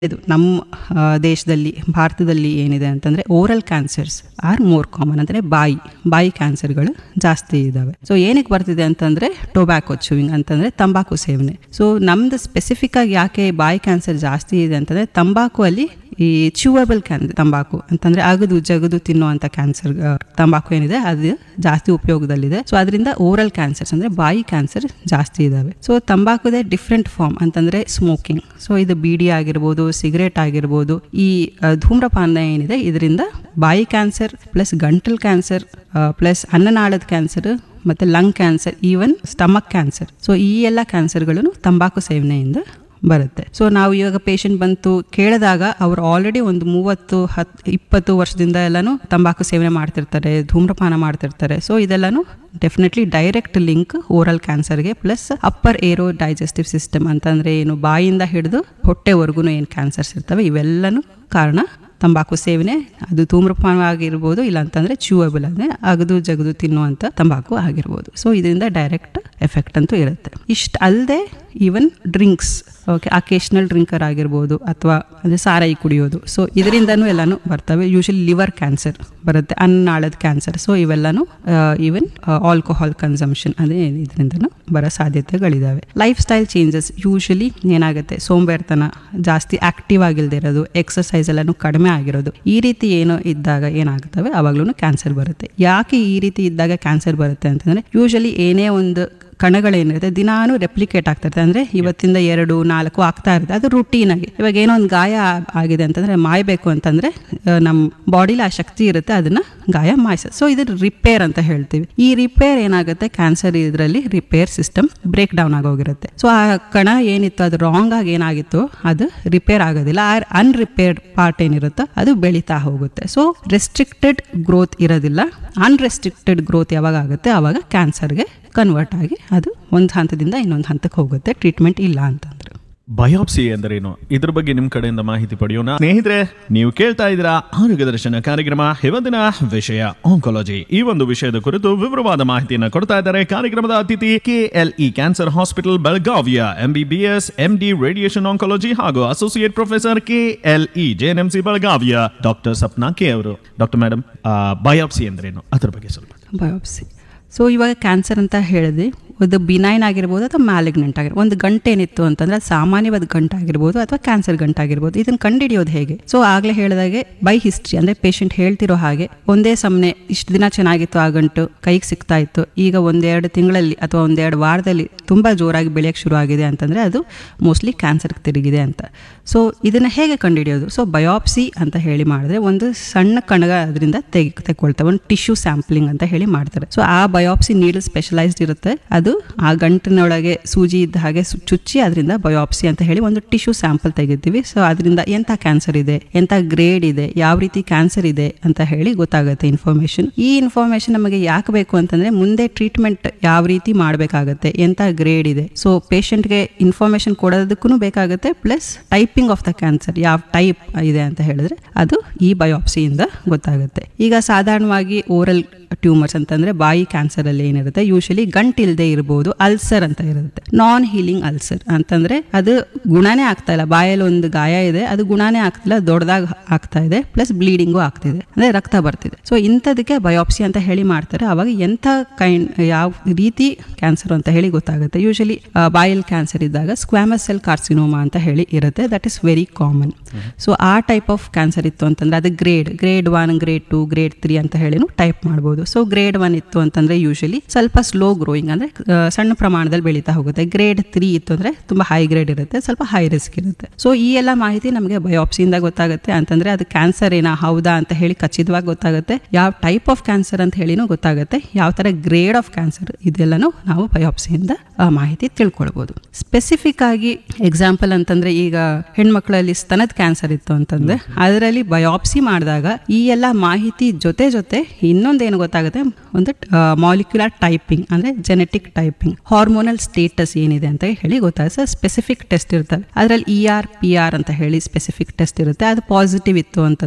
ಇದು ನಮ್ಮ ಆ, ದೇಶದಲ್ಲಿ ಭಾರತದಲ್ಲಿ ಏನಿದೆ ಅಂತಂದ್ರೆ oral cancers are more common ಅಂದ್ರೆ ಬಾಯಿ ಬಾಯಿ ಕ್ಯಾನ್ಸರ್ಗಳು ಜಾಸ್ತಿ ಇದಾವೆ ಸೊ ಏನಕ್ಕೆ ಬರ್ತಿದೆ ಅಂತಂದ್ರೆ ಟೊಬ್ಯಾಕೊ ಚೂವಿಂಗ್ ಅಂತಂದ್ರೆ ತಂಬಾಕು ಸೇವನೆ ಸೊ ನಮ್ದು ಸ್ಪೆಸಿಫಿಕ್ ಆಗಿ ಯಾಕೆ ಬಾಯಿ ಕ್ಯಾನ್ಸರ್ ಜಾಸ್ತಿ ಇದೆ ಅಂತಂದ್ರೆ ತಂಬಾಕು ಅಲ್ಲಿ ಈ ಚ್ಯೂವಬಲ್ ಕ್ಯಾನ್ ತಂಬಾಕು ಅಂತಂದ್ರೆ ಅಗದು ಜಗದು ತಿನ್ನುವಂಥ ಕ್ಯಾನ್ಸರ್ ತಂಬಾಕು ಏನಿದೆ ಅದು ಜಾಸ್ತಿ ಉಪಯೋಗದಲ್ಲಿದೆ ಸೊ ಅದರಿಂದ ಓರಲ್ ಕ್ಯಾನ್ಸರ್ಸ್ ಅಂದ್ರೆ ಬಾಯಿ ಕ್ಯಾನ್ಸರ್ ಜಾಸ್ತಿ ಇದಾವೆ ಸೊ ತಂಬಾಕುದೇ ಡಿಫ್ರೆಂಟ್ ಫಾರ್ಮ್ ಅಂತಂದ್ರೆ ಸ್ಮೋಕಿಂಗ್ ಸೊ ಇದು ಬೀಡಿ ಆಗಿರ್ಬೋದು ಸಿಗರೇಟ್ ಆಗಿರ್ಬೋದು ಈ ಆ, ಧೂಮ್ರಪಾನ ಏನಿದೆ ಇದರಿಂದ ಬಾಯಿ ಕ್ಯಾನ್ಸರ್ ಪ್ಲಸ್ ಗಂಟಲ್ ಕ್ಯಾನ್ಸರ್ ಪ್ಲಸ್ ಅನ್ನನಾಳದ ಕ್ಯಾನ್ಸರ್ ಮತ್ತೆ lung cancer even stomach cancer so ಈ ಎಲ್ಲ ಕ್ಯಾನ್ಸರ್ಗಳನ್ನು ತಂಬಾಕು ಸೇವನೆಯಿಂದ ಬರುತ್ತೆ ಸೊ ನಾವು ಇವಾಗ ಪೇಷಂಟ್ ಬಂತು ಕೇಳಿದಾಗ ಅವ್ರು ಆಲ್ರೆಡಿ ಒಂದು ಮೂವತ್ತು ಹತ್ ಇಪ್ಪತ್ತು ವರ್ಷದಿಂದ ಎಲ್ಲಾನು ತಂಬಾಕು ಸೇವನೆ ಮಾಡ್ತಿರ್ತಾರೆ ಧೂಮ್ರಪಾನ ಮಾಡ್ತಿರ್ತಾರೆ ಸೊ ಇದೆಲ್ಲಾನು ಡೆಫಿನೆಟ್ಲಿ ಡೈರೆಕ್ಟ್ ಲಿಂಕ್ ಓರಲ್ ಕ್ಯಾನ್ಸರ್ಗೆ plus upper aero digestive system ಅಂತಂದ್ರೆ ಏನು ಬಾಯಿಂದ ಹಿಡಿದು ಹೊಟ್ಟೆವರೆಗೂ ಏನು ಕ್ಯಾನ್ಸರ್ಸ್ ಇರ್ತವೆ ಇವೆಲ್ಲನೂ ಕಾರಣ ತಂಬಾಕು ಸೇವನೆ ಅದು ಧೂಮ್ರಪಾನ ಆಗಿರ್ಬೋದು ಇಲ್ಲ ಅಂತಂದ್ರೆ ಚ್ಯೂವಬಲ್ ಅಂದ್ರೆ ಅಗದು ಜಗದು ತಿನ್ನುವಂಥ ತಂಬಾಕು ಆಗಿರ್ಬೋದು ಸೊ ಇದರಿಂದ ಡೈರೆಕ್ಟ್ ಎಫೆಕ್ಟ್ ಅಂತೂ ಇರುತ್ತೆ ಇಷ್ಟ ಅಲ್ಲದೆ even drinks okay occasional drinker ಆಗಿರ್ಬೋದು ಅಥವಾ ಅಂದರೆ ಸಾರಾಯಿ ಕುಡಿಯೋದು ಸೊ ಇದರಿಂದನೂ ಎಲ್ಲಾನು ಬರ್ತವೆ ಯೂಶಲಿ ಲಿವರ್ ಕ್ಯಾನ್ಸರ್ ಬರುತ್ತೆ ಅನ್ನನಾಳದ ಕ್ಯಾನ್ಸರ್ ಸೊ ಇವೆಲ್ಲನೂ ಈವನ್ ಆಲ್ಕೋಹಾಲ್ ಕನ್ಸಂಪ್ಷನ್ ಅಂದರೆ ಇದರಿಂದನೂ ಬರೋ ಸಾಧ್ಯತೆಗಳಿದಾವೆ ಲೈಫ್ ಸ್ಟೈಲ್ ಚೇಂಜಸ್ ಯೂಶಲಿ ಏನಾಗುತ್ತೆ ಸೋಂಬೇರ್ತನ ಜಾಸ್ತಿ ಆಕ್ಟಿವ್ ಆಗಿಲ್ದೇ ಇರೋದು ಎಕ್ಸಸೈಸ್ ಎಲ್ಲಾನು ಕಡಿಮೆ ಆಗಿರೋದು ಈ ರೀತಿ ಏನೋ ಇದ್ದಾಗ ಏನಾಗುತ್ತವೆ ಅವಾಗ್ಲೂ ಕ್ಯಾನ್ಸರ್ ಬರುತ್ತೆ ಯಾಕೆ ಈ ರೀತಿ ಇದ್ದಾಗ ಕ್ಯಾನ್ಸರ್ ಬರುತ್ತೆ ಅಂತಂದ್ರೆ ಯೂಶಲಿ ಏನೇ ಒಂದು ಕಣಗಳೇನಿರುತ್ತೆ ದಿನಾನು ರೆಪ್ಲಿಕೇಟ್ ಆಗ್ತಾ ಇರುತ್ತೆ ಅಂದ್ರೆ ಇವತ್ತಿಂದ ಎರಡು ನಾಲ್ಕು ಆಗ್ತಾ ಇರುತ್ತೆ ಅದು ರುಟೀನ್ ಆಗಿ ಇವಾಗ ಏನೋ ಒಂದು ಗಾಯ ಆ- ಆಗಿದೆ ಅಂತಂದ್ರೆ ಮಾಯಬೇಕು ಅಂತಂದ್ರೆ ಆ, ನಮ್ಮ ಬಾಡಿಲಿ ಆ ಶಕ್ತಿ ಇರುತ್ತೆ ಅದನ್ನ ಗಾಯ ಮಾಯಿಸ ಸೊ ಇದು ರಿಪೇರ್ ಅಂತ ಹೇಳ್ತೀವಿ ಈ ರಿಪೇರ್ ಏನಾಗುತ್ತೆ ಕ್ಯಾನ್ಸರ್ ಇದರಲ್ಲಿ ರಿಪೇರ್ ಸಿಸ್ಟಮ್ ಬ್ರೇಕ್ ಡೌನ್ ಆಗೋಗಿರುತ್ತೆ ಸೊ ಆ ಕಣ ಏನಿತ್ತು ಅದು ರಾಂಗ್ ಆಗಿ ಏನಾಗಿತ್ತು ಅದು ರಿಪೇರ್ ಆಗೋದಿಲ್ಲ ಆ ಅನ್ರಿಪೇರ್ಡ್ ಪಾರ್ಟ್ ಏನಿರುತ್ತೋ ಅದು ಬೆಳೀತಾ ಹೋಗುತ್ತೆ ಸೊ ರೆಸ್ಟ್ರಿಕ್ಟೆಡ್ ಗ್ರೋತ್ ಇರೋದಿಲ್ಲ ಅನ್ರೆಸ್ಟ್ರಿಕ್ಟೆಡ್ ಗ್ರೋತ್ ಯಾವಾಗ ಆಗುತ್ತೆ ಆವಾಗ ಕ್ಯಾನ್ಸರ್ಗೆ ಕನ್ವರ್ಟ್ ಆಗಿ ಅದು ಒಂದು ಹಂತದಿಂದ ಇನ್ನೊಂದು ಹಂತಕ್ಕೆ ಹೋಗುತ್ತೆ ಟ್ರೀಟ್ಮೆಂಟ್ ಇಲ್ಲ ಅಂತಂದ್ರೆ ಬಯಾಪ್ಸಿ ಎಂದರೇನು ಇದ್ರ ಬಗ್ಗೆ ನಿಮ್ ಕಡೆಯಿಂದ ಮಾಹಿತಿ ಪಡೆಯೋಣ ಸ್ನೇಹಿತರೆ ನೀವು ಕೇಳ್ತಾ ಇದ್ದೀರಾ ಆರೋಗ್ಯ ದರ್ಶನ ಕಾರ್ಯಕ್ರಮ ಇವತ್ತಿನ ವಿಷಯ ಆಂಕಾಲಜಿ ಈ ಒಂದು ವಿಷಯದ ಕುರಿತು ವಿವರವಾದ ಮಾಹಿತಿಯನ್ನು ಕೊಡ್ತಾ ಇದ್ದಾರೆ ಕಾರ್ಯಕ್ರಮದ ಅತಿಥಿ ಕೆಎಲ್ಇ ಕ್ಯಾನ್ಸರ್ ಹಾಸ್ಪಿಟಲ್ ಬೆಳಗಾವಿಯ ಎಂಬಿಬಿಎಸ್ ಎಂಡಿ ರೇಡಿಯೇಷನ್ ಆಂಕಾಲಜಿ ಹಾಗೂ ಅಸೋಸಿಯೇಟ್ ಪ್ರೊಫೆಸರ್ ಕೆಎಲ್ಇ ಜೆಎನ್ಎಂಸಿ ಬೆಳಗಾವಿಯ ಡಾಕ್ಟರ್ ಸಪ್ನಾ ಕೆ ಅವರು ಡಾಕ್ಟರ್ ಮೇಡಮ್ ಬಯಾಪ್ಸಿ ಎಂದರೇನು ಅದ್ರ ಬಗ್ಗೆ ಸ್ವಲ್ಪ ಬಯೋಪ್ಸಿ ಸೊ ಇವಾಗ ಕ್ಯಾನ್ಸರ್ ಅಂತ ಹೇಳಿದ್ವಿ ಅದು ಬಿನೈನ್ ಆಗಿರ್ಬೋದು ಅಥವಾ ಮ್ಯಾಲಿಗ್ನೆಂಟ್ ಆಗಿರ್ಬೋದು ಒಂದು ಗಂಟೆ ಏನಿತ್ತು ಅಂತಂದ್ರೆ ಅದು ಸಾಮಾನ್ಯವಾದ ಗಂಟು ಆಗಿರ್ಬೋದು ಅಥವಾ ಕ್ಯಾನ್ಸರ್ ಗಂಟು ಆಗಿರ್ಬೋದು ಇದನ್ನು ಕಂಡುಹಿಡಿಯೋದು ಹೇಗೆ ಸೊ ಆಗಲೇ ಹೇಳಿದಾಗೆ ಬೈ ಹಿಸ್ಟ್ರಿ ಅಂದರೆ ಪೇಷಂಟ್ ಹೇಳ್ತಿರೋ ಹಾಗೆ ಒಂದೇ ಸಮನೆ ಇಷ್ಟು ದಿನ ಚೆನ್ನಾಗಿತ್ತು ಆ ಗಂಟು ಕೈಗೆ ಸಿಗ್ತಾ ಇತ್ತು ಈಗ ಒಂದೆರಡು ತಿಂಗಳಲ್ಲಿ ಅಥವಾ ಒಂದೆರಡು ವಾರದಲ್ಲಿ ತುಂಬ ಜೋರಾಗಿ ಬೆಳೆಯೋಕ್ಕೆ ಶುರು ಆಗಿದೆ ಅಂತಂದರೆ ಅದು ಮೋಸ್ಟ್ಲಿ ಕ್ಯಾನ್ಸರ್ಗೆ ತಿರುಗಿದೆ ಅಂತ ಸೊ ಇದನ್ನು ಹೇಗೆ ಕಂಡುಹಿಡಿಯೋದು ಸೊ ಬಯಾಪ್ಸಿ ಅಂತ ಹೇಳಿ ಮಾಡಿದ್ರೆ ಒಂದು ಸಣ್ಣ ಕಣಗ ಅದರಿಂದ ತೆಗಿ ತೆಗೊಳ್ತಾರೆ ಒಂದು ಟಿಶ್ಯೂ ಸ್ಯಾಂಪ್ಲಿಂಗ್ ಅಂತ ಹೇಳಿ ಮಾಡ್ತಾರೆ ಸೊ ಆ ಬಯಾಪ್ಸಿ ನೀಡಲ್ ಸ್ಪೆಷಲೈಸ್ಡ್ ಇರುತ್ತೆ ಅದು ಆ ಗಂಟಿನೊಳಗೆ ಸೂಜಿ ಇದ್ದ ಹಾಗೆ ಸು- ಚುಚ್ಚಿ ಅದರಿಂದ ಬಯಾಪ್ಸಿ ಅಂತ ಹೇಳಿ ಒಂದು ಟಿಶ್ಯೂ ಸ್ಯಾಂಪಲ್ ತೆಗಿತೀವಿ ಸೊ ಅದರಿಂದ ಎಂಥ ಕ್ಯಾನ್ಸರ್ ಇದೆ ಎಂಥ ಗ್ರೇಡ್ ಇದೆ ಯಾವ ರೀತಿ ಕ್ಯಾನ್ಸರ್ ಇದೆ ಅಂತ ಹೇಳಿ ಗೊತ್ತಾಗುತ್ತೆ ಇನ್ಫಾರ್ಮೇಶನ್ ಈ ಇನ್ಫಾರ್ಮೇಶನ್ ನಮಗೆ ಯಾಕೆ ಬೇಕು ಅಂತಂದ್ರೆ ಮುಂದೆ ಟ್ರೀಟ್ಮೆಂಟ್ ಯಾವ ರೀತಿ ಮಾಡಬೇಕಾಗತ್ತೆ ಎಂಥ ಗ್ರೇಡ್ ಇದೆ ಸೊ ಪೇಷಂಟ್ಗೆ ಇನ್ಫಾರ್ಮೇಶನ್ ಕೊಡೋದಕ್ಕೂ ಬೇಕಾಗುತ್ತೆ plus typing of the cancer ಯಾವ ಟೈಪ್ ಇದೆ ಅಂತ ಹೇಳಿದ್ರೆ ಅದು ಈ ಬಯಾಪ್ಸಿಯಿಂದ ಗೊತ್ತಾಗುತ್ತೆ ಈಗ ಸಾಧಾರಣವಾಗಿ ಓರಲ್ ಟ್ಯೂಮರ್ಸ್ ಅಂತಂದ್ರೆ ಬಾಯಿ ಕ್ಯಾನ್ಸರ್ ಅಲ್ಲಿ ಏನಿರುತ್ತೆ ಯೂಶಲಿ ಗಂಟಿಲ್ದೆ ಇರಬಹುದು ಅಲ್ಸರ್ ಅಂತ ಇರುತ್ತೆ ನಾನ್ ಹೀಲಿಂಗ್ ಅಲ್ಸರ್ ಅಂತಂದ್ರೆ ಅದು ಗುಣನೇ ಆಗ್ತಾ ಇಲ್ಲ ಬಾಯಲ್ಲಿ ಒಂದು ಗಾಯ ಇದೆ ಅದು ಗುಣನೇ ಆಗ್ತಿಲ್ಲ ದೊಡ್ಡದಾಗ ಆಗ್ತಾ ಇದೆ ಪ್ಲಸ್ ಬ್ಲೀಡಿಂಗು ಆಗ್ತಿದೆ ಅಂದ್ರೆ ರಕ್ತ ಬರ್ತಿದೆ ಸೊ ಇಂಥದಕ್ಕೆ ಬಯೋಪ್ಸಿ ಅಂತ ಹೇಳಿ ಮಾಡ್ತಾರೆ ಅವಾಗ ಎಂಥ ಕೈಂಡ್ ಯಾವ ರೀತಿ ಕ್ಯಾನ್ಸರ್ ಅಂತ ಹೇಳಿ ಗೊತ್ತಾಗುತ್ತೆ ಯೂಶಲಿ ಬಾಯಲ್ಲಿ ಕ್ಯಾನ್ಸರ್ ಇದ್ದಾಗ ಸ್ಕ್ವಾಮಸ್ ಸೆಲ್ ಕಾರ್ಸಿನೋಮಾ ಅಂತ ಹೇಳಿ ಇರುತ್ತೆ that is very common so ಆ ಟೈಪ್ ಆಫ್ ಕ್ಯಾನ್ಸರ್ ಇತ್ತು ಅಂತಂದ್ರೆ ಅದು grade grade one grade two grade three ಅಂತ ಹೇಳಿನೂ ಟೈಪ್ ಮಾಡ್ಬೋದು ಸೊ ಗ್ರೇಡ್ ಒನ್ ಇತ್ತು ಅಂತಂದ್ರೆ ಯೂಶಲಿ ಸ್ವಲ್ಪ ಸ್ಲೋ ಗ್ರೋಯಿಂಗ್ ಅಂದ್ರೆ ಆ, ಸಣ್ಣ ಪ್ರಮಾಣದಲ್ಲಿ ಬೆಳೀತಾ ಹೋಗುತ್ತೆ ಗ್ರೇಡ್ ತ್ರೀ ಇತ್ತು ಅಂದ್ರೆ ತುಂಬಾ ಹೈ ಗ್ರೇಡ್ ಇರುತ್ತೆ ಸ್ವಲ್ಪ ಹೈ ರಿಸ್ಕ್ ಇರುತ್ತೆ ಸೊ ಈ ಎಲ್ಲ ಮಾಹಿತಿ ನಮಗೆ ಬಯೋಪ್ಸಿಯಿಂದ ಗೊತ್ತಾಗುತ್ತೆ ಅಂತಂದ್ರೆ ಅದು ಕ್ಯಾನ್ಸರ್ ಏನಾ ಹೌದಾ ಅಂತ ಹೇಳಿ ಖಚಿತವಾಗಿ ಗೊತ್ತಾಗುತ್ತೆ ಯಾವ ಟೈಪ್ ಆಫ್ ಕ್ಯಾನ್ಸರ್ ಅಂತ ಹೇಳಿನೂ ಗೊತ್ತಾಗುತ್ತೆ ಯಾವ ತರ ಗ್ರೇಡ್ ಆಫ್ ಕ್ಯಾನ್ಸರ್ ಇದೆಲ್ಲನೂ ನಾವು ಬಯೋಪ್ಸಿಯಿಂದ ಆ ಮಾಹಿತಿ ತಿಳ್ಕೊಳ್ಬೋದು ಸ್ಪೆಸಿಫಿಕ್ ಆಗಿ ಎಕ್ಸಾಂಪಲ್ ಅಂತಂದ್ರೆ ಈಗ ಹೆಣ್ಮಕ್ಳಲ್ಲಿ ಸ್ತನದ ಕ್ಯಾನ್ಸರ್ ಇತ್ತು ಅಂತಂದ್ರೆ ಅದರಲ್ಲಿ ಬಯೋಪ್ಸಿ ಮಾಡಿದಾಗ ಈ ಎಲ್ಲ ಮಾಹಿತಿ ಜೊತೆ ಜೊತೆ ಇನ್ನೊಂದೇನು ಗೊತ್ತಾಗುತ್ತೆ ಒಂದು ಮಾಲಿಕ್ಯುಲರ್ ಟೈಪಿಂಗ್ ಅಂದ್ರೆ ಜೆನೆಟಿಕ್ ಟೈಪಿಂಗ್ ಹಾರ್ಮೋನಲ್ ಸ್ಟೇಟಸ್ ಏನಿದೆ ಅಂತ ಹೇಳಿ ಗೊತ್ತಾಗುತ್ತೆ ಸ್ಪೆಸಿಫಿಕ್ ಟೆಸ್ಟ್ ಇರ್ತವೆ ಅದರಲ್ಲಿ ಇ ಆರ್ ಪಿ ಆರ್ ಅಂತ ಹೇಳಿ ಸ್ಪೆಸಿಫಿಕ್ ಟೆಸ್ಟ್ ಇರುತ್ತೆ ಅದು ಪಾಸಿಟಿವ್ ಇತ್ತು ಅಂತಂದ್ರೆ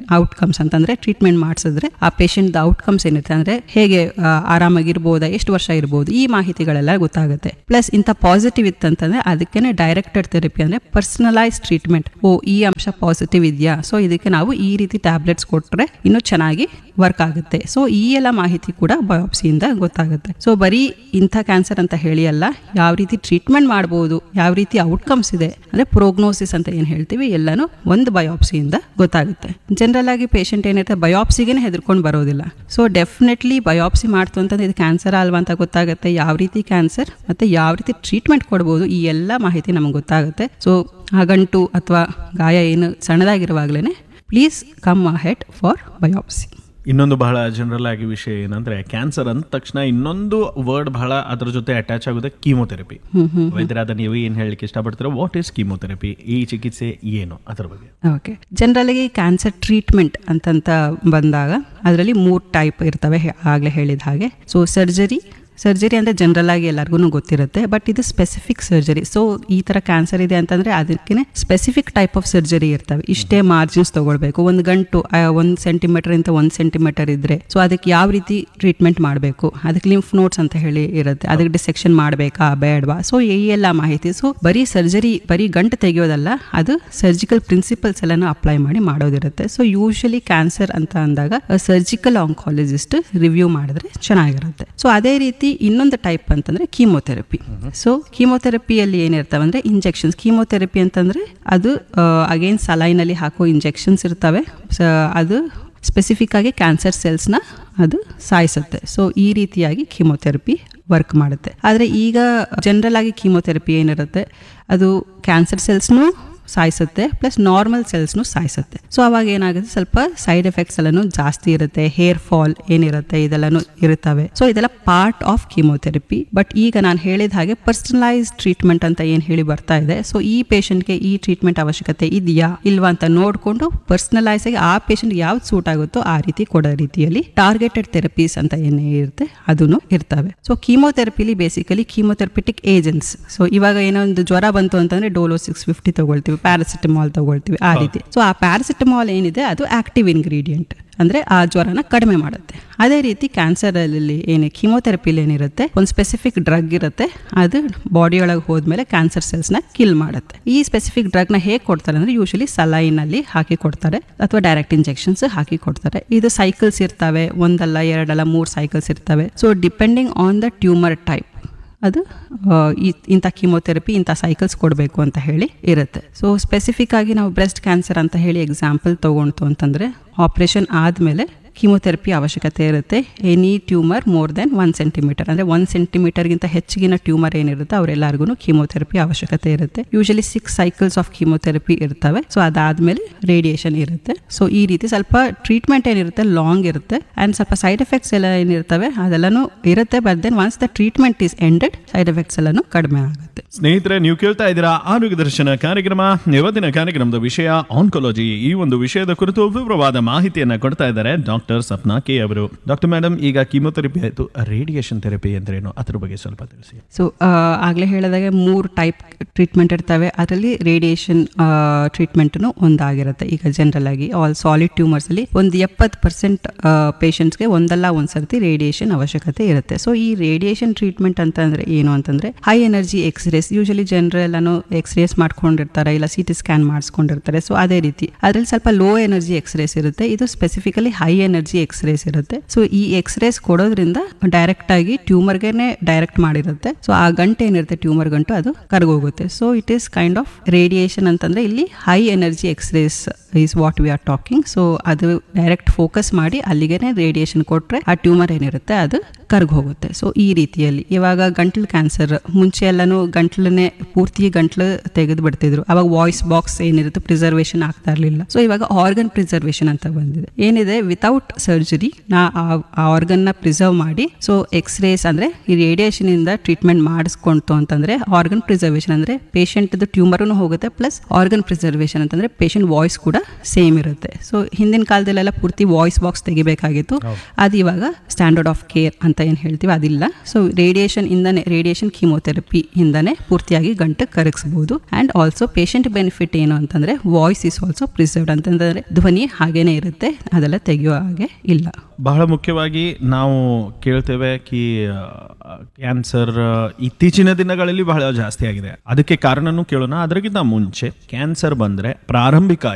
ಔಟ್ಕಮ್ಸ್ ಅಂತಂದ್ರೆ ಟ್ರೀಟ್ಮೆಂಟ್ ಮಾಡಿಸಿದ್ರೆ ಆ ಪೇಷಂಟ್ ಔಟ್ಕಮ್ಸ್ ಏನಿರುತ್ತೆ ಅಂದ್ರೆ ಹೇಗೆ ಆ, ಆರಾಮಾಗಿರ್ಬೋದಾ ಎಷ್ಟು ವರ್ಷ ಇರ್ಬೋದು ಈ ಮಾಹಿತಿಗಳೆಲ್ಲ ಗೊತ್ತಾಗುತ್ತೆ ಪ್ಲಸ್ ಇಂಥ ಪಾಸಿಟಿವ್ ಇತ್ತಂತಂದ್ರೆ ಅದಕ್ಕೆ ಡೈರೆಕ್ಟೆಡ್ ಥೆರಪಿ ಅಂದ್ರೆ ಪರ್ಸನಲೈಸ್ ಟ್ರೀಟ್ಮೆಂಟ್ ಓ ಈ ಅಂಶ ಪಾಸಿಟಿವ್ ಇದೆಯಾ ಸೊ ಇದಕ್ಕೆ ನಾವು ಈ ರೀತಿ ಟ್ಯಾಬ್ಲೆಟ್ಸ್ ಕೊಟ್ಟರೆ ಇನ್ನೂ ಚೆನ್ನಾಗಿ ವರ್ಕ್ ಆಗುತ್ತೆ ಸೊ ಈ ಎಲ್ಲ ಮಾಹಿತಿ ಕೂಡ ಬಯೋಪ್ಸಿಯಿಂದ ಗೊತ್ತಾಗುತ್ತೆ ಸೊ ಬರೀ ಇಂಥ ಕ್ಯಾನ್ಸರ್ ಅಂತ ಹೇಳಿ ಅಲ್ಲ ಯಾವ ರೀತಿ ಟ್ರೀಟ್ಮೆಂಟ್ ಮಾಡ್ಬೋದು ಯಾವ ರೀತಿ ಔಟ್ಕಮ್ಸ್ ಇದೆ ಅಂದ್ರೆ ಪ್ರೋಗ್ನೋಸಿಸ್ ಅಂತ ಏನು ಹೇಳ್ತೀವಿ ಎಲ್ಲಾನು ಒಂದು ಬಯೋಪ್ಸಿಯಿಂದ ಗೊತ್ತಾಗುತ್ತೆ ಜನರಲ್ ಆಗಿ ಪೇಷಂಟ್ ಏನಿರುತ್ತೆ ಬಯೋಪ್ಸಿಗೆ ಹೆದರ್ಕೊಂಡು ಬರೋದಿಲ್ಲ ಸೊ ಡೆಫಿನೆಟ್ಲಿ ಬಯೋಪ್ಸಿ ಮಾಡ್ತು ಅಂತಂದ್ರೆ ಇದು ಕ್ಯಾನ್ಸರ್ ಅಲ್ವಾ ಅಂತ ಗೊತ್ತಾಗುತ್ತೆ ಯಾವ ರೀತಿ ಕ್ಯಾನ್ಸರ್ ಮತ್ತೆ ಯಾವ ರೀತಿ ಟ್ರೀಟ್ಮೆಂಟ್ ಕೊಡ್ಬೋದು ಈ ಎಲ್ಲ ಮಾಹಿತಿ ನಮಗೆ ಗೊತ್ತಾಗುತ್ತೆ ಸೊ ಆ ಗಂಟು ಅಥವಾ ಗಾಯ ಏನು ಸಣ್ಣದಾಗಿರುವಾಗಲೇ please come ahead for biopsy ಇನ್ನೊಂದು ಬಹಳ ಜನರಲ್ ಆಗಿ ವಿಷಯ ಏನಂದ್ರೆ ಕ್ಯಾನ್ಸರ್ ಅಂದ ತಕ್ಷಣ ಇನ್ನೊಂದು ವರ್ಡ್ ಬಹಳ ಅದ್ರ ಜೊತೆ ಅಟ್ಯಾಚ್ ಆಗುತ್ತೆ ಕೀಮೋಥೆರಪಿ ವೈದ್ಯರಾದ ನೀವು ಏನ್ ಹೇಳಲಿಕ್ಕೆ ಇಷ್ಟಪಡ್ತೀರಾ ವಾಟ್ ಈಸ್ ಕೀಮೋಥೆರಪಿ ಈ ಚಿಕಿತ್ಸೆ ಏನು ಅದ್ರ ಬಗ್ಗೆ ಓಕೆ ಜನರಲಾಗಿ ಕ್ಯಾನ್ಸರ್ ಟ್ರೀಟ್ಮೆಂಟ್ ಅಂತಂತ ಬಂದಾಗ ಅದರಲ್ಲಿ ಮೂರು ಟೈಪ್ ಇರ್ತವೆ ಆಗಲೇ ಹೇಳಿದ ಹಾಗೆ ಸೊ ಸರ್ಜರಿ ಸರ್ಜರಿ ಅಂದರೆ ಜನರಲ್ ಆಗಿ ಎಲ್ಲರಿಗೂ ಗೊತ್ತಿರುತ್ತೆ ಬಟ್ ಇದು ಸ್ಪೆಸಿಫಿಕ್ ಸರ್ಜರಿ ಸೊ ಈ ಥರ ಕ್ಯಾನ್ಸರ್ ಇದೆ ಅಂತಂದರೆ ಅದಕ್ಕೆ ಸ್ಪೆಸಿಫಿಕ್ ಟೈಪ್ ಆಫ್ ಸರ್ಜರಿ ಇರ್ತವೆ ಇಷ್ಟೇ ಮಾರ್ಜಿನ್ಸ್ ತಗೊಳ್ಬೇಕು ಒಂದು ಗಂಟು ಒಂದು ಸೆಂಟಿಮೀಟರ್ ಇಂದ ಒಂದು ಸೆಂಟಿಮೀಟರ್ ಇದ್ರೆ ಸೊ ಅದಕ್ಕೆ ಯಾವ ರೀತಿ ಟ್ರೀಟ್ಮೆಂಟ್ ಮಾಡಬೇಕು ಅದಕ್ಕೆ ಲಿಂಫ್ ನೋಟ್ಸ್ ಅಂತ ಹೇಳಿ ಇರುತ್ತೆ ಅದಕ್ಕೆ ಡಿಸೆಕ್ಷನ್ ಮಾಡಬೇಕಾ ಬೇಡವಾ ಸೊ ಈ ಎಲ್ಲ ಮಾಹಿತಿ ಸೊ ಬರೀ ಸರ್ಜರಿ ಬರೀ ಗಂಟು ತೆಗೆಯೋದಲ್ಲ ಅದು ಸರ್ಜಿಕಲ್ ಪ್ರಿನ್ಸಿಪಲ್ಸ್ ಎಲ್ಲಾನು ಅಪ್ಲೈ ಮಾಡಿ ಮಾಡೋದಿರುತ್ತೆ ಸೊ ಯೂಶಲಿ ಕ್ಯಾನ್ಸರ್ ಅಂತ ಅಂದಾಗ ಸರ್ಜಿಕಲ್ ಆಂಕಾಲಜಿಸ್ಟ್ ರಿವ್ಯೂ ಮಾಡಿದ್ರೆ ಚೆನ್ನಾಗಿರುತ್ತೆ ಸೊ ಅದೇ ರೀತಿ ಇನ್ನೊಂದು ಟೈಪ್ ಅಂತಂದ್ರೆ ಕೀಮೋಥೆರಪಿ ಸೊ ಕೀಮೋಥೆರಪಿಯಲ್ಲಿ ಏನಿರ್ತವೆ ಅಂದ್ರೆ ಇಂಜೆಕ್ಷನ್ಸ್ ಕೀಮೋಥೆರಪಿ ಅಂತಂದ್ರೆ ಅದು ಅಗೇನ್ ಸಲೈನಲ್ಲಿ ಹಾಕೋ ಇಂಜೆಕ್ಷನ್ಸ್ ಇರ್ತವೆ ಸ- ಅದು ಸ್ಪೆಸಿಫಿಕ್ ಆಗಿ ಕ್ಯಾನ್ಸರ್ ಸೆಲ್ಸ್ನ ಅದು ಸಾಯಿಸುತ್ತೆ ಸೊ ಈ ರೀತಿಯಾಗಿ ಕೀಮೋಥೆರಪಿ ವರ್ಕ್ ಮಾಡುತ್ತೆ ಆದರೆ ಈಗ ಜನರಲ್ ಆಗಿ ಕೀಮೋಥೆರಪಿ ಏನಿರುತ್ತೆ ಅದು ಕ್ಯಾನ್ಸರ್ ಸೆಲ್ಸ್ನು ಸಾಯಿಸುತ್ತೆ ಪ್ಲಸ್ ನಾರ್ಮಲ್ ಸೆಲ್ಸ್ನು ಸಾಯಿಸುತ್ತೆ ಸೊ ಅವಾಗ ಏನಾಗುತ್ತೆ ಸ್ವಲ್ಪ ಸೈಡ್ ಎಫೆಕ್ಟ್ಸ್ ಎಲ್ಲಾನು ಜಾಸ್ತಿ ಇರುತ್ತೆ ಹೇರ್ ಫಾಲ್ ಏನಿರುತ್ತೆ ಇದೆಲ್ಲನೂ ಇರುತ್ತವೆ ಸೊ ಇದೆಲ್ಲ ಪಾರ್ಟ್ ಆಫ್ ಕೀಮೋಥೆರಪಿ ಬಟ್ ಈಗ ನಾನು ಹೇಳಿದ ಹಾಗೆ ಪರ್ಸನಲೈಸ್ ಟ್ರೀಟ್ಮೆಂಟ್ ಅಂತ ಏನು ಹೇಳಿ ಬರ್ತಾ ಇದೆ ಸೊ ಈ ಪೇಷಂಟ್ಗೆ ಈ ಟ್ರೀಟ್ಮೆಂಟ್ ಅವಶ್ಯಕತೆ ಇದೆಯಾ ಇಲ್ವಾ ಅಂತ ನೋಡಿಕೊಂಡು ಪರ್ಸನಲೈಸ್ ಆಗಿ ಆ ಪೇಷಂಟ್ ಯಾವ್ದು ಸೂಟ್ ಆಗುತ್ತೋ ಆ ರೀತಿ ಕೊಡೋ ರೀತಿಯಲ್ಲಿ ಟಾರ್ಗೆಟೆಡ್ ಥೆರಪೀಸ್ ಅಂತ ಏನೇ ಇರುತ್ತೆ ಅದನ್ನು ಇರ್ತವೆ ಸೊ ಕೀಮೋಥೆರಪಿಲಿ ಬೇಸಿಕಲಿ ಕೀಮೋಥೆರಪಿಟಿಕ್ ಏಜೆಂಟ್ಸ್ ಸೊ ಇವಾಗ ಏನೋ ಒಂದು ಜ್ವರ ಬಂತು ಅಂತಂದ್ರೆ ಡೋಲೋ ಸಿಕ್ಸ್ ಫಿಫ್ಟಿ ತಗೊಳ್ತೀವಿ ಪ್ಯಾರಾಸಿಟಮಾಲ್ ತಗೊಳ್ತೀವಿ ಆ ರೀತಿ ಸೊ ಆ ಪ್ಯಾರಾಸಿಟಮಾಲ್ ಏನಿದೆ ಅದು ಆಕ್ಟಿವ್ ಇಂಗ್ರೀಡಿಯೆಂಟ್ ಅಂದ್ರೆ ಆ ಜ್ವರನ ಕಡಿಮೆ ಮಾಡುತ್ತೆ ಅದೇ ರೀತಿ ಕ್ಯಾನ್ಸರ್ ಅಲ್ಲಿ ಏನೇ ಕೀಮೋಥೆರಪಿಲಿ ಏನಿರುತ್ತೆ ಒಂದು ಸ್ಪೆಸಿಫಿಕ್ ಡ್ರಗ್ ಇರುತ್ತೆ ಅದು ಬಾಡಿ ಒಳಗೆ ಹೋದ್ಮೇಲೆ ಕ್ಯಾನ್ಸರ್ ಸೆಲ್ಸ್ ನ ಕಿಲ್ ಮಾಡುತ್ತೆ ಈ ಸ್ಪೆಸಿಫಿಕ್ ಡ್ರಗ್ ನ ಹೇಗೆ ಕೊಡ್ತಾರೆ ಅಂದ್ರೆ ಯೂಶಲಿ ಸಲೈನ್ ಅಲ್ಲಿ ಹಾಕಿ ಕೊಡ್ತಾರೆ ಅಥವಾ ಡೈರೆಕ್ಟ್ ಇಂಜೆಕ್ಷನ್ಸ್ ಹಾಕಿ ಕೊಡ್ತಾರೆ ಇದು ಸೈಕಲ್ಸ್ ಇರ್ತವೆ ಒಂದಲ್ಲ ಎರಡಲ್ಲ ಮೂರು ಸೈಕಲ್ಸ್ ಇರ್ತವೆ so depending on the tumour type ಅದು ಆ, ಈ- ಇಂಥ ಕೀಮೋಥೆರಪಿ ಇಂಥ ಸೈಕಲ್ಸ್ ಕೊಡಬೇಕು ಅಂತ ಹೇಳಿ ಇರುತ್ತೆ ಸೊ ಸ್ಪೆಸಿಫಿಕ್ ಆಗಿ ನಾವು ಬ್ರೆಸ್ಟ್ ಕ್ಯಾನ್ಸರ್ ಅಂತ ಹೇಳಿ ಎಕ್ಸಾಂಪಲ್ ತಗೊಂತು ಅಂತಂದ್ರೆ ಆಪರೇಷನ್ ಆದಮೇಲೆ ಕೀಮೋಥೆರಪಿ ಅವಶ್ಯಕತೆ ಇರುತ್ತೆ any tumour more than one centimetre ಅಂದರೆ ಒನ್ ಸೆಂಟಿಮೀಟರ್ಗಿಂತ ಹೆಚ್ಚಿಗಿನ ಟ್ಯೂಮರ್ ಏನಿರುತ್ತೆ ಅವರೆಲ್ಲರಿಗೂ ಕೀಮೋಥೆರಪಿ ಅವಶ್ಯಕತೆ ಇರುತ್ತೆ usually six cycles of chemotherapy ಇರ್ತವೆ ಸೊ ಅದಾದಮೇಲೆ ರೇಡಿಯೇಷನ್ ಇರುತ್ತೆ ಸೊ ಈ ರೀತಿ ಸ್ವಲ್ಪ ಟ್ರೀಟ್ಮೆಂಟ್ ಏನಿರುತ್ತೆ ಲಾಂಗ್ ಇರುತ್ತೆ ಆ್ಯಂಡ್ ಸ್ವಲ್ಪ ಸೈಡ್ ಎಫೆಕ್ಟ್ಸ್ ಎಲ್ಲ ಏನಿರ್ತವೆ ಅದೆಲ್ಲನೂ ಇರುತ್ತೆ but then once the treatment is ended side effects ಎಲ್ಲನೂ ಕಡಿಮೆ ಆಗುತ್ತೆ ಸ್ನೇಹಿತರೆ ನೀವು ಕೇಳ್ತಾ ಇದ್ದೀರಾ ಆರೋಗ್ಯ ದರ್ಶನ ಕಾರ್ಯಕ್ರಮ ಇವತ್ತಿನ ಕಾರ್ಯಕ್ರಮದ ವಿಷಯ ಆನ್ಕೊಲಜಿ ಈ ಒಂದು ವಿಷಯದ ಕುರಿತು ವಿವರವಾದ ಮಾಹಿತಿಯನ್ನ ಕೊಡ್ತಾ ಇದ್ದಾರೆ ಡಾಕ್ಟರ್ ಸಪ್ನಾ ಕೆ ಅವರು ಡಾಕ್ಟರ್ ಮೇಡಮ್ ಈಗ ಕೀಮೋಥೆರಪಿ ಆಯಿತು ರೇಡಿಯೇಷನ್ ಥೆರಪಿ ಅಂದ್ರೇನು ಅದ್ರ ಬಗ್ಗೆ ಸ್ವಲ್ಪ ತಿಳಿಸಿ ಸೊ ಆಗಲೇ ಹೇಳಿದಾಗೆ ಮೂರು ಟೈಪ್ ಟ್ರೀಟ್ಮೆಂಟ್ ಇರ್ತವೆ ಅದರಲ್ಲಿ ರೇಡಿಯೇಷನ್ ಟ್ರೀಟ್ಮೆಂಟ್ನು ಒಂದಾಗಿರುತ್ತೆ ಈಗ ಜನರಲ್ ಆಗಿ ಆಲ್ ಸಾಲಿಡ್ ಟ್ಯೂಮರ್ಸಲ್ಲಿ ಒಂದು ಎಪ್ಪತ್ತು ಪರ್ಸೆಂಟ್ ಪೇಷಂಟ್ಸ್ಗೆ ಒಂದಲ್ಲ ಒಂದು ಸರ್ತಿ ರೇಡಿಯೇಷನ್ ಅವಶ್ಯಕತೆ ಇರುತ್ತೆ ಸೊ ಈ ರೇಡಿಯೇಷನ್ ಟ್ರೀಟ್ಮೆಂಟ್ ಅಂತಂದ್ರೆ ಏನು ಅಂತಂದ್ರೆ ಹೈ ಎನರ್ಜಿ ಎಕ್ಸ್ರೇಸ್ ಯೂಶಲಿ ಜನರು ಎಲ್ಲಾನು ಎಕ್ಸ್ರೇಸ್ ಮಾಡ್ಕೊಂಡಿರ್ತಾರೆ ಇಲ್ಲ ಸಿ ಟಿ ಸ್ಕ್ಯಾನ್ ಮಾಡಿಸ್ಕೊಂಡಿರ್ತಾರೆ ಸೊ ಅದೇ ರೀತಿ ಅದರಲ್ಲಿ ಸ್ವಲ್ಪ ಲೋ ಎನರ್ಜಿ ಎಕ್ಸ್ರೇಸ್ ಇರುತ್ತೆ ಇದು ಸ್ಪೆಸಿಫಿಕಲಿ ಹೈ ಎನರ್ಜಿ ಎಕ್ಸ್ರೇಸ್ ಇರುತ್ತೆ ಸೊ ಈ ಎಕ್ಸ್ರೇಸ್ ಕೊಡೋದ್ರಿಂದ ಡೈರೆಕ್ಟ್ ಆಗಿ ಟ್ಯೂಮರ್ಗೆನೆ ಡೈರೆಕ್ಟ್ ಮಾಡಿರುತ್ತೆ ಸೊ ಆ ಗಂಟೆ ಏನಿರುತ್ತೆ ಟ್ಯೂಮರ್ ಗಂಟು ಅದು ಕರ್ಗೋಗುತ್ತೆ so it is kind of radiation ಅಂತಂದ್ರೆ ಇಲ್ಲಿ high energy X-rays is what we are talking so ಅದು ಡೈರೆಕ್ಟ್ ಫೋಕಸ್ ಮಾಡಿ ಅಲ್ಲಿಗೆನೆ ರೇಡಿಯೇಷನ್ ಕೊಟ್ರೆ ಆ ಟ್ಯೂಮರ್ ಏನಿರುತ್ತೆ ಅದು ಕರ್ಗ್ ಹೋಗುತ್ತೆ ಸೊ ಈ ರೀತಿಯಲ್ಲಿ ಇವಾಗ ಗಂಟ್ಲು ಕ್ಯಾನ್ಸರ್ ಮುಂಚೆ ಎಲ್ಲಾನು ಗಂಟ್ಲನ್ನೇ ಪೂರ್ತಿ ಗಂಟ್ಲು ತೆಗೆದು ಬಿಡ್ತಿದ್ರು ಅವಾಗ ವಾಯ್ಸ್ ಬಾಕ್ಸ್ ಏನಿರುತ್ತೆ ಪ್ರಿಸರ್ವೇಷನ್ ಆಗ್ತಾ ಇರಲಿಲ್ಲ ಸೊ ಇವಾಗ ಆರ್ಗನ್ ಪ್ರಿಸರ್ವೇಷನ್ ಅಂತ ಬಂದಿದೆ ಏನಿದೆ ವಿತೌಟ್ ಸರ್ಜರಿ ನಾ ಆ ಆರ್ಗನ್ ನ ಪ್ರಿಸರ್ವ್ ಮಾಡಿ ಸೊ ಎಕ್ಸ್ರೇಸ್ ಅಂದ್ರೆ ಈ ರೇಡಿಯೇಷನ್ ಇಂದ ಟ್ರೀಟ್ಮೆಂಟ್ ಮಾಡಿಸ್ಕೊಂತು ಅಂತಂದ್ರೆ ಆರ್ಗನ್ ಪ್ರಿಸರ್ವೇಷನ್ ಅಂದ್ರೆ ಪೇಷಂಟ್ ಟ್ಯೂಮರ್ ಹೋಗುತ್ತೆ ಪ್ಲಸ್ ಆರ್ಗನ್ ಪ್ರಿಸರ್ವೇಷನ್ ಅಂತಂದ್ರೆ ಪೇಷಂಟ್ ವಾಯ್ಸ್ ಕೂಡ ಸೇಮ್ ಇರುತ್ತೆ ಸೊ ಹಿಂದಿನ ಕಾಲದಲ್ಲೆಲ್ಲ ಪೂರ್ತಿ ವಾಯ್ಸ್ ಬಾಕ್ಸ್ ತೆಗಿಬೇಕಾಗಿತ್ತು ಅದು ಇವಾಗ ಸ್ಟ್ಯಾಂಡರ್ಡ್ ಆಫ್ ಕೇರ್ ಅಂತ ಅಂತ ಏನು ಹೇಳ್ತೀವಿ ಅದಿಲ್ಲ ಸೊ ರೇಡಿಯೇಷನ್ ಇಂದನೇ ರೇಡಿಯೇಷನ್ ಕೀಮೋಥೆರಪಿ ಇಂದನೇ ಪೂರ್ತಿಯಾಗಿ ಗಂಟು ಕರಗಿಸ್ಬೋದು ಆ್ಯಂಡ್ ಆಲ್ಸೋ ಪೇಷಂಟ್ ಬೆನಿಫಿಟ್ ಏನು ಅಂತಂದರೆ ವಾಯ್ಸ್ ಇಸ್ ಆಲ್ಸೋ ಪ್ರಿಸರ್ವ್ಡ್ ಅಂತಂದರೆ ಧ್ವನಿ ಹಾಗೇನೇ ಇರುತ್ತೆ ಅದೆಲ್ಲ ತೆಗೆಯೋ ಹಾಗೆ ಇಲ್ಲ ಬಹಳ ಮುಖ್ಯವಾಗಿ ನಾವು ಕೇಳ್ತೇವೆ ಕಿ ಕ್ಯಾನ್ಸರ್ ಇತ್ತೀಚಿನ ದಿನಗಳಲ್ಲಿ ಬಹಳ ಜಾಸ್ತಿ ಆಗಿದೆ ಅದಕ್ಕೆ ಕಾರಣನೂ ಕೇಳೋಣ ಅದಕ್ಕಿಂತ ಮುಂಚೆ ಕ್ಯಾನ್ಸರ್ ಬಂದ್ರೆ ಪ್ರಾರಂಭಿಕ